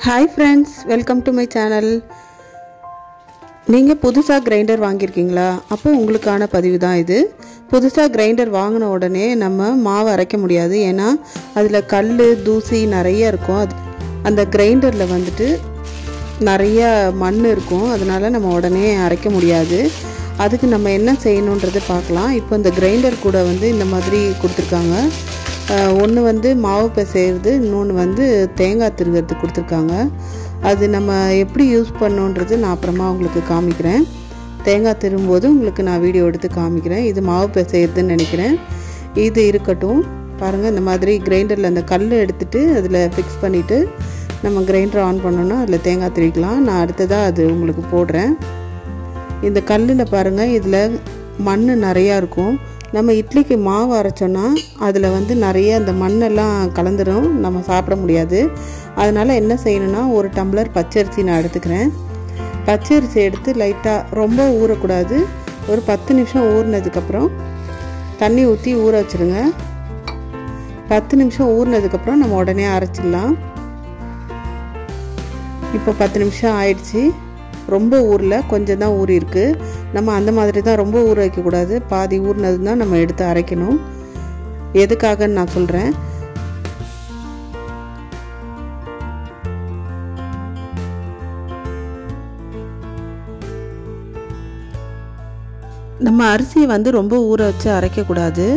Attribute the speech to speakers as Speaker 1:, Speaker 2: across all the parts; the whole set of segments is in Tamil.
Speaker 1: hi friends welcome to my channel நீங்கள் புதுசாக கிரைண்டர் வாங்கியிருக்கீங்களா அப்போ உங்களுக்கான பதிவு தான் இது புதுசாக கிரைண்டர் வாங்கின உடனே நம்ம மாவு அரைக்க முடியாது ஏன்னா அதில் கல் தூசி நிறைய இருக்கும் அது அந்த கிரைண்டரில் வந்துட்டு நிறைய மண் இருக்கும் அதனால் நம்ம உடனே அரைக்க முடியாது அதுக்கு நம்ம என்ன செய்யணுன்றது பார்க்கலாம் இப்போ இந்த கிரைண்டர் கூட வந்து இந்த மாதிரி கொடுத்துருக்காங்க ஒன்று வந்து மாவு பிசைகிறது இன்னொன்று வந்து தேங்காய் திருகிறதுக்கு கொடுத்துருக்காங்க அது நம்ம எப்படி யூஸ் பண்ணோன்றது நான் அப்புறமா உங்களுக்கு காமிக்கிறேன் தேங்காய் திரும்போது உங்களுக்கு நான் வீடியோ எடுத்து காமிக்கிறேன் இது மாவு பிசைகிறதுன்னு நினைக்கிறேன் இது இருக்கட்டும் பாருங்கள் இந்த மாதிரி கிரைண்டரில் அந்த கல் எடுத்துகிட்டு அதில் ஃபிக்ஸ் பண்ணிவிட்டு நம்ம கிரைண்டர் ஆன் பண்ணோன்னா அதில் தேங்காய் திரிக்கலாம் நான் அடுத்ததாக அது உங்களுக்கு போடுறேன் இந்த கல்லில் பாருங்கள் இதில் மண் நிறையா இருக்கும் நம்ம இட்லிக்கு மாவு அரைச்சோன்னா அதில் வந்து நிறைய அந்த மண்ணெல்லாம் கலந்துடும் நம்ம சாப்பிட முடியாது அதனால் என்ன செய்யணும்னா ஒரு டம்ளர் பச்சரிசி நான் எடுத்துக்கிறேன் பச்சரிசி எடுத்து லைட்டாக ரொம்ப ஊறக்கூடாது ஒரு பத்து நிமிஷம் ஊறினதுக்கப்புறம் தண்ணி ஊற்றி ஊற வச்சுருங்க பத்து நிமிஷம் ஊறினதுக்கப்புறம் நம்ம உடனே அரைச்சிடலாம் இப்போ பத்து நிமிஷம் ஆயிடுச்சு ரொம்ப ஊரில் கொஞ்சம் தான் ஊறி இருக்கு நம்ம அந்த மாதிரி தான் ரொம்ப ஊற வைக்கக்கூடாது பாதி ஊறினது தான் நம்ம எடுத்து அரைக்கணும் எதுக்காகன்னு நான் சொல்கிறேன் நம்ம அரிசியை வந்து ரொம்ப ஊற வச்சு அரைக்கக்கூடாது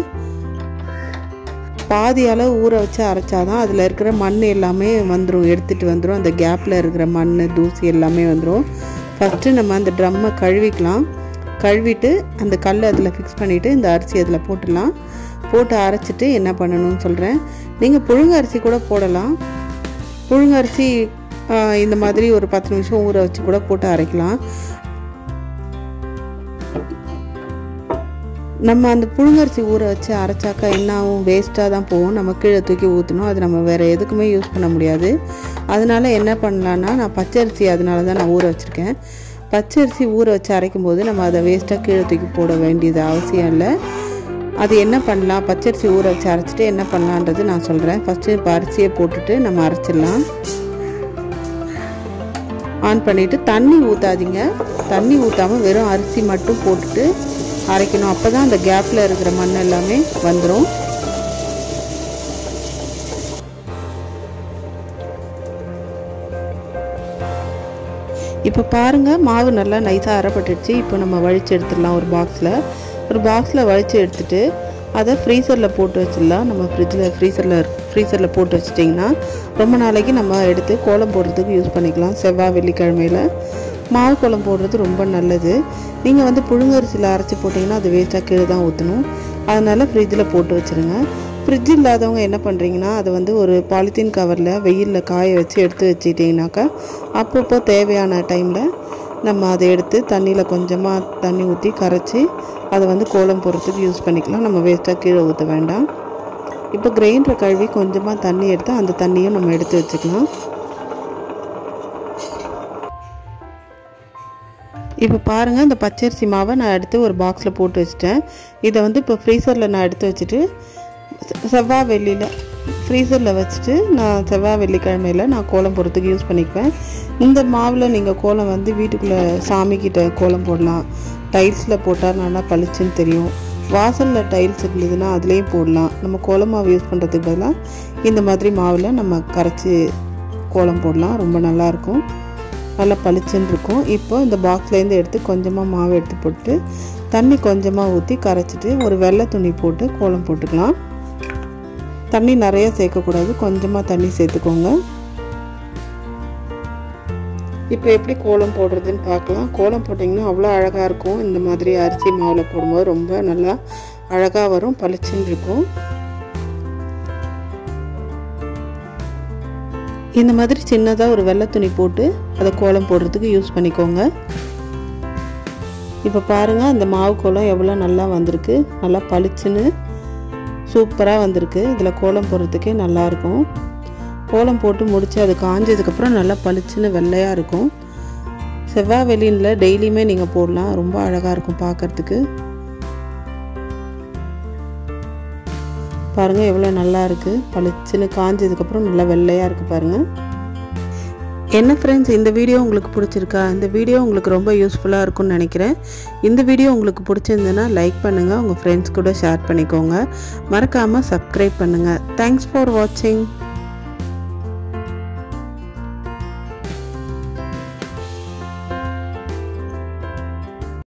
Speaker 1: பாதி அளவு ஊற வச்சு அரைச்சாதான் அதில் இருக்கிற மண் எல்லாமே வந்துடும் எடுத்துகிட்டு வந்துடும் அந்த கேப்பில் இருக்கிற மண் தூசி எல்லாமே வந்துடும் ஃபஸ்ட்டு நம்ம அந்த ட்ரம்மை கழுவிக்கலாம் கழுவிட்டு அந்த கல் அதில் ஃபிக்ஸ் பண்ணிவிட்டு இந்த அரிசி அதில் போட்டுடலாம் போட்டு அரைச்சிட்டு என்ன பண்ணணும்னு சொல்கிறேன் நீங்கள் புழுங்க அரிசி கூட போடலாம் புழுங்க அரிசி இந்த மாதிரி ஒரு பத்து நிமிஷம் ஊற வச்சு கூட போட்டு அரைக்கலாம் நம்ம அந்த புழுங்கரிசி ஊற வச்சு அரைச்சாக்கா என்ன ஆகும் வேஸ்ட்டாக தான் போகும் நம்ம கீழே தூக்கி ஊற்றணும் அது நம்ம வேறு எதுக்குமே யூஸ் பண்ண முடியாது அதனால் என்ன பண்ணலான்னா நான் பச்சரிசி அதனால தான் நான் ஊற வச்சுருக்கேன் பச்சரிசி ஊற வச்சு அரைக்கும் போது நம்ம அதை வேஸ்ட்டாக கீழே தூக்கி போட வேண்டியது அவசியம் இல்லை அது என்ன பண்ணலாம் பச்சரிசி ஊற வச்சு அரைச்சிட்டு என்ன பண்ணலான்றது நான் சொல்கிறேன் ஃபஸ்ட்டு இப்போ அரிசியை போட்டுட்டு நம்ம அரைச்சிடலாம் ஆன் பண்ணிவிட்டு தண்ணி ஊற்றாதீங்க தண்ணி ஊற்றாமல் வெறும் அரிசி மட்டும் போட்டுட்டு அரைக்கணும் அப்போ தான் அந்த கேப்பில் இருக்கிற மண் எல்லாமே வந்துடும் இப்போ பாருங்கள் மாவு நல்லா நைஸாக அரைப்பட்டுடுச்சு இப்போ நம்ம வழித்து எடுத்துடலாம் ஒரு பாக்ஸில் ஒரு பாக்ஸில் வழித்து எடுத்துட்டு அதை ஃப்ரீசரில் போட்டு வச்சிடலாம் நம்ம ஃப்ரிட்ஜில் ஃப்ரீசரில் ஃப்ரீசரில் போட்டு வச்சிட்டிங்கன்னா ரொம்ப நாளைக்கு நம்ம எடுத்து கோலம் போடுறதுக்கு யூஸ் பண்ணிக்கலாம் செவ்வாய் வெள்ளிக்கிழமையில் மாவு கோலம் போடுறது ரொம்ப நல்லது நீங்கள் வந்து புழுங்கரிசியில் அரைச்சி போட்டிங்கன்னா அது வேஸ்ட்டாக கீழே தான் ஊற்றணும் அதனால் ஃப்ரிட்ஜில் போட்டு வச்சுருங்க ஃப்ரிட்ஜ் இல்லாதவங்க என்ன பண்ணுறீங்கன்னா அதை வந்து ஒரு பாலித்தீன் கவரில் வெயிலில் காய வச்சு எடுத்து வச்சுட்டிங்கனாக்கா அப்பப்போ தேவையான டைமில் நம்ம அதை எடுத்து தண்ணியில் கொஞ்சமாக தண்ணி ஊற்றி கரைச்சி அதை வந்து கோலம் போடுறதுக்கு யூஸ் பண்ணிக்கலாம் நம்ம வேஸ்ட்டாக கீழே ஊற்ற வேண்டாம் இப்போ கிரைண்டரை கழுவி கொஞ்சமாக தண்ணி எடுத்து அந்த தண்ணியும் நம்ம எடுத்து வச்சுக்கலாம் இப்போ பாருங்கள் இந்த பச்சரிசி மாவை நான் எடுத்து ஒரு பாக்ஸில் போட்டு வச்சுட்டேன் இதை வந்து இப்போ ஃப்ரீசரில் நான் எடுத்து வச்சுட்டு செவ்வாய் வெள்ளியில் ஃப்ரீசரில் வச்சுட்டு நான் செவ்வாய் வெள்ளிக்கிழமையில் நான் கோலம் போடுறதுக்கு யூஸ் பண்ணிக்குவேன் இந்த மாவில் நீங்கள் கோலம் வந்து வீட்டுக்குள்ளே சாமிக்கிட்ட கோலம் போடலாம் டைல்ஸில் போட்டால் நல்லா பளிச்சுன்னு தெரியும் வாசலில் டைல்ஸ் இருந்ததுன்னா அதுலேயும் போடலாம் நம்ம கோலம் மாவு யூஸ் பண்ணுறதுக்கு பதிலாக இந்த மாதிரி மாவில் நம்ம கரைச்சி கோலம் போடலாம் ரொம்ப நல்லாயிருக்கும் நல்லா பளிச்சுன்னு இருக்கும் இப்போ இந்த பாக்ஸ்லேருந்து எடுத்து கொஞ்சமாக மாவு எடுத்து போட்டு தண்ணி கொஞ்சமாக ஊற்றி கரைச்சிட்டு ஒரு வெள்ளை துணி போட்டு கோலம் போட்டுக்கலாம் தண்ணி நிறைய சேர்க்கக்கூடாது கொஞ்சமாக தண்ணி சேர்த்துக்கோங்க இப்போ எப்படி கோலம் போடுறதுன்னு பார்க்கலாம் கோலம் போட்டிங்கன்னா அவ்வளோ அழகாக இருக்கும் இந்த மாதிரி அரிசி மாவில் போடும்போது ரொம்ப நல்லா அழகாக வரும் பளிச்சுன்னு இருக்கும் இந்த மாதிரி சின்னதாக ஒரு வெள்ளை துணி போட்டு அதை கோலம் போடுறதுக்கு யூஸ் பண்ணிக்கோங்க இப்போ பாருங்கள் அந்த மாவு கோலம் எவ்வளோ நல்லா வந்திருக்கு நல்லா பளிச்சுன்னு சூப்பராக வந்திருக்கு இதில் கோலம் போடுறதுக்கே நல்லாயிருக்கும் கோலம் போட்டு முடித்து அது காஞ்சதுக்கப்புறம் நல்லா பளிச்சுன்னு வெள்ளையாக இருக்கும் செவ்வாய் வெளியில் டெய்லியுமே நீங்கள் போடலாம் ரொம்ப அழகாக இருக்கும் பார்க்குறதுக்கு பாருங்கள் எவ்வளோ நல்லா இருக்குது பளிச்சுன்னு காஞ்சதுக்கப்புறம் நல்லா வெள்ளையாக இருக்குது பாருங்கள் என்ன ஃப்ரெண்ட்ஸ் இந்த வீடியோ உங்களுக்கு பிடிச்சிருக்கா இந்த வீடியோ உங்களுக்கு ரொம்ப யூஸ்ஃபுல்லாக இருக்கும்னு நினைக்கிறேன் இந்த வீடியோ உங்களுக்கு பிடிச்சிருந்ததுன்னா லைக் பண்ணுங்கள் உங்கள் ஃப்ரெண்ட்ஸ் கூட ஷேர் பண்ணிக்கோங்க மறக்காமல் சப்ஸ்கிரைப் பண்ணுங்கள் தேங்க்ஸ் ஃபார் வாட்சிங்